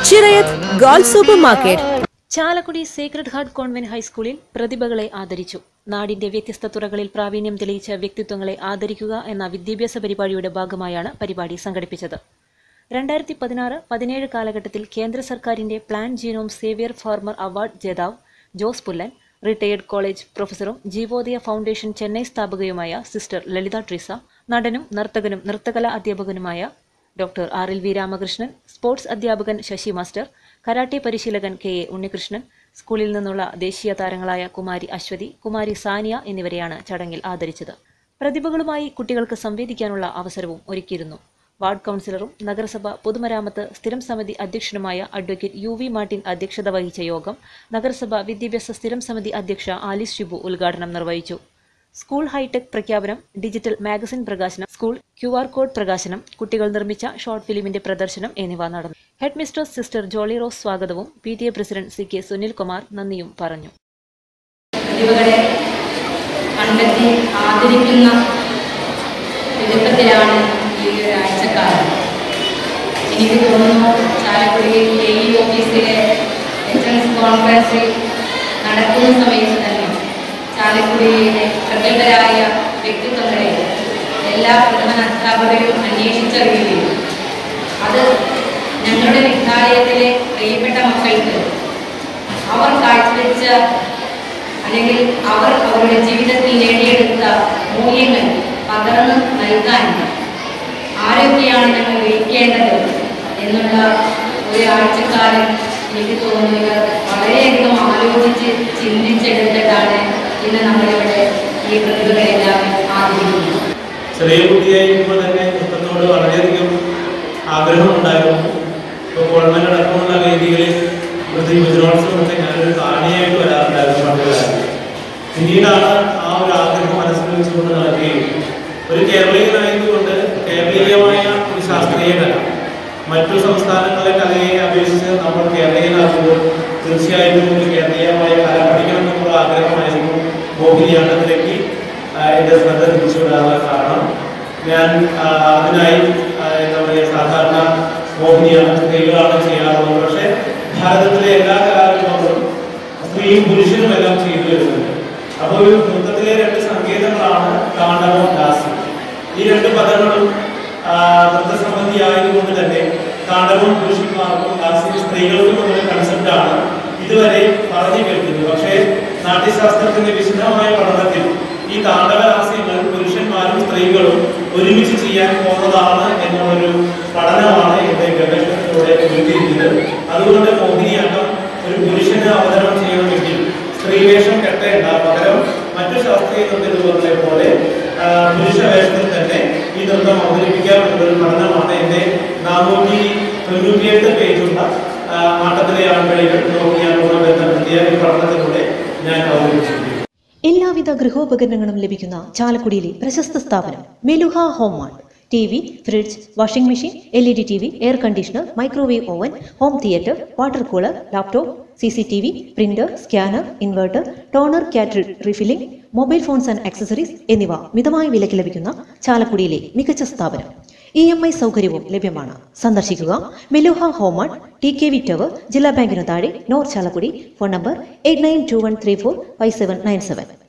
ചിറയത്ത് ഗോൾ super market Chalakudy sacred heart convent ഹൈസ്കൂളിൽ പ്രതിഭകളെ ആദരിച്ചു നാടിന്റെ വ്യത്യസ്ത തുറകളിൽ പ്രാവീണ്യം തെളിയിച്ച വ്യക്തിത്വങ്ങളെ ആദരിക്കുക എന്ന വിദ്യാഭ്യാസ പരിപാടിയുടെ ഭാഗമായാണ് പരിപാടി സംഘടിപ്പിച്ചത് രണ്ടായിരത്തി പതിനാറ് പതിനേഴ് കാലഘട്ടത്തിൽ കേന്ദ്ര സർക്കാരിന്റെ plan genome saviour farmer award ജേതാവ് ജോസ് പുല്ലൻ റിട്ടയേർഡ് കോളേജ് പ്രൊഫസറും ജീവോദയ ഫൗണ്ടേഷൻ ചെന്നൈ സ്ഥാപകയുമായ സിസ്റ്റർ ലളിത ട്രീസ നടനും നർത്തകനും നൃത്തകലാ അധ്യാപകനുമായ doctor R L V Ramakrishnan sports അധ്യാപകൻ ശശി മാസ്റ്റർ കരാട്ടെ പരിശീലകൻ കെ എ ഉണ്ണികൃഷ്ണൻ സ്കൂളിൽ നിന്നുള്ള ദേശീയ താരങ്ങളായ കുമാരി അശ്വതി കുമാരി സാനിയ എന്നിവരെയാണ് ചടങ്ങിൽ ആദരിച്ചത് പ്രതിഭകളുമായി കുട്ടികൾക്ക് സംവേദിക്കാനുള്ള അവസരവും ഒരുക്കിയിരുന്നു വാർഡ് കൗൺസിലറും നഗരസഭ പൊതുമരാമത്ത് സ്ഥിരം സമിതി അധ്യക്ഷനുമായ അഡ്വക്കേറ്റ് യു വി മാർട്ടിൻ അധ്യക്ഷത വഹിച്ച യോഗം നഗരസഭ വിദ്യാഭ്യാസ സ്ഥിരം സമിതി അധ്യക്ഷ ആലിസ് ഷിബു ഉദ്ഘാടനം നിർവഹിച്ചു സ്കൂൾ ഹൈടെക് പ്രഖ്യാപനം ഡിജിറ്റൽ മാഗസിൻ പ്രകാശനം സ്കൂൾ ക്യു ആർ കോഡ് പ്രകാശനം കുട്ടികൾ നിർമ്മിച്ച ഷോർട്ട് ഫിലിമിന്റെ പ്രദർശനം എന്നിവ നടന്നു headmistress sister Jolly Rose സ്വാഗതവും P T A president C K Sunilkumar നന്ദിയും പറഞ്ഞു പ്രതിഭകളെ കണ്ടെത്തി ആദരിക്കുന്ന വിധത്തിലാണ് ഈ ഒരു ആഴ്ചക്കാലം എനിക്ക് തോന്നുന്നു ചാലക്കുടി എ ഇ ഓഫീസിലെ എൻട്രൻസ് കോൺഫറൻസ് നടക്കുന്ന സമയത്ത് തന്നെ ചാലക്കുടിയിലെ പ്രഗത്ഭരായ വ്യക്തിത്വങ്ങളെ എല്ലാ പ്രധാന അധ്യാപകരും അന്വേഷിച്ചറിയുകയും അത് ഞങ്ങളുടെ വിദ്യാലയത്തിലെ പ്രിയപ്പെട്ട മക്കൾക്ക് അവർ കാഴ്ചവെച്ച അല്ലെങ്കിൽ അവർ അവരുടെ ജീവിതത്തിൽ നേടിയെടുത്ത മൂല്യങ്ങൾ പകർന്ന് നൽകാൻ ആരൊക്കെയാണ് ഞങ്ങൾ വിളിക്കേണ്ടത് എന്നുള്ള ഒരു ആഴ്ചക്കാലം എനിക്ക് തോന്നുന്നു ഇവർ വളരെയധികം ആലോചിച്ച് ചിന്തിച്ചെടുത്തിട്ടാണ് ഇന്ന് നമ്മളിവിടെ ഈ പ്രതിഭകളെല്ലാം ആദരിക്കുന്നത് ചെറിയ കുട്ടിയായിരിക്കുമ്പോൾ തന്നെ നൃത്തത്തോട് വളരെയധികം ആഗ്രഹമുണ്ടായിരുന്നു ഇപ്പോൾ ഗവൺമെന്റ് അടക്കമുള്ള വേദികളിൽ പ്രതി ഗുജറാത്സവമൊക്കെ ഞാനൊരു കാണിയായിട്ട് വരാറുണ്ടായിരുന്നു പണ്ട് കാലത്ത് പിന്നീടാണ് ആ ഒരു ആഗ്രഹം മനസ്സിൽ വെച്ചുകൊണ്ട് നടക്കുകയും ഒരു കേരളീയനായതുകൊണ്ട് കേരളീയമായ ഒരു ശാസ്ത്രീയ കല മറ്റു സംസ്ഥാനങ്ങളിലെ കലയെ അപേക്ഷിച്ച് നമ്മൾ കേരളീയനാകുമ്പോൾ തീർച്ചയായിട്ടും ഒരു കേരളീയമായ കല പഠിക്കണം എന്നുള്ള ആഗ്രഹമായിരുന്നു മോഹിനിയാട്ടത്തിലേക്ക് ആ, എൻ്റെ ശ്രദ്ധ തിരിച്ചുവിടാനുള്ള കാരണം ഞാൻ ആ, അതിനായി ആ, എന്താ പറയുക സാധാരണ മോഹിനിയാട്ടം സ്ത്രീകളാണ് ചെയ്യാറുള്ളത് പക്ഷേ ഭാരതത്തിലെ എല്ലാ കലാരൂപങ്ങളും സ്ത്രീയും പുരുഷനും എല്ലാം ചെയ്തു വരുന്നുണ്ട് അപ്പോൾ ഒരു നൃത്തത്തിലെ രണ്ട് സങ്കേതങ്ങളാണ് താണ്ഡവം ദാസ്യം ഈ രണ്ട് പദങ്ങളും ആ, നൃത്തസംബന്ധിയായതുകൊണ്ട് തന്നെ താണ്ഡവം പുരുഷന്മാർക്കും ദാസ്യം സ്ത്രീകൾക്കും എന്നൊരു കൺസെപ്റ്റാണ് ഇതുവരെ പറഞ്ഞു കേൾക്കുന്നത് പക്ഷേ നാട്യശാസ്ത്രത്തിന്റെ വിശദമായ പഠനത്തിൽ ഈ താണ്ഡവരാസ്യങ്ങൾ പുരുഷന്മാരും സ്ത്രീകളും ഒരുമിച്ച് ചെയ്യാൻ പോകുന്നതാണ് എന്നുള്ളൊരു പഠനമാണ് എന്റെ ഗവേഷണത്തിലൂടെ ഉയർത്തിയിരിക്കുന്നത് അതുകൊണ്ട് മോഹിനിയാട്ടം ഒരു പുരുഷന് അവതരണം ചെയ്യണമെങ്കിൽ സ്ത്രീവേഷം കെട്ടേണ്ട പകരം മറ്റു ശാസ്ത്രീയ നൃത്തരൂപങ്ങളെ പോലെ ആ, പുരുഷ വേഷത്തിൽ തന്നെ ഈ നൃത്തം അവതരിപ്പിക്കാം എന്നൊരു പഠനമാണ് എന്റെ നാനൂറ്റി തൊണ്ണൂറ്റിയെട്ട് പേജുള്ള ആ, ആട്ടത്തിലെ ആൺകളികൾ നോക്കിയാനുള്ള ബന്ധപ്പെടുത്തിയ ഈ പഠനത്തിലൂടെ ഞാൻ അവതരിപ്പിച്ചിരിക്കുന്നു എല്ലാവിധ ഗൃഹോപകരണങ്ങളും ലഭിക്കുന്ന ചാലക്കുടിയിലെ പ്രശസ്ത സ്ഥാപനം Meluha home mart T V fridge washing machine L E D T V air conditioner microwave oven home theatre water cooler laptop C C T V printer scanner inverter toner cartridge refilling mobile phones and accessories എന്നിവ മിതമായ വിലയ്ക്ക് ലഭിക്കുന്ന ചാലക്കുടിയിലെ മികച്ച സ്ഥാപനം E M I സൗകര്യവും ലഭ്യമാണ് സന്ദർശിക്കുക Meluha home mart T K V tower ജില്ലാ ബാങ്കിന് താഴെ north Chalakudy phone number eight nine two one three four five seven nine seven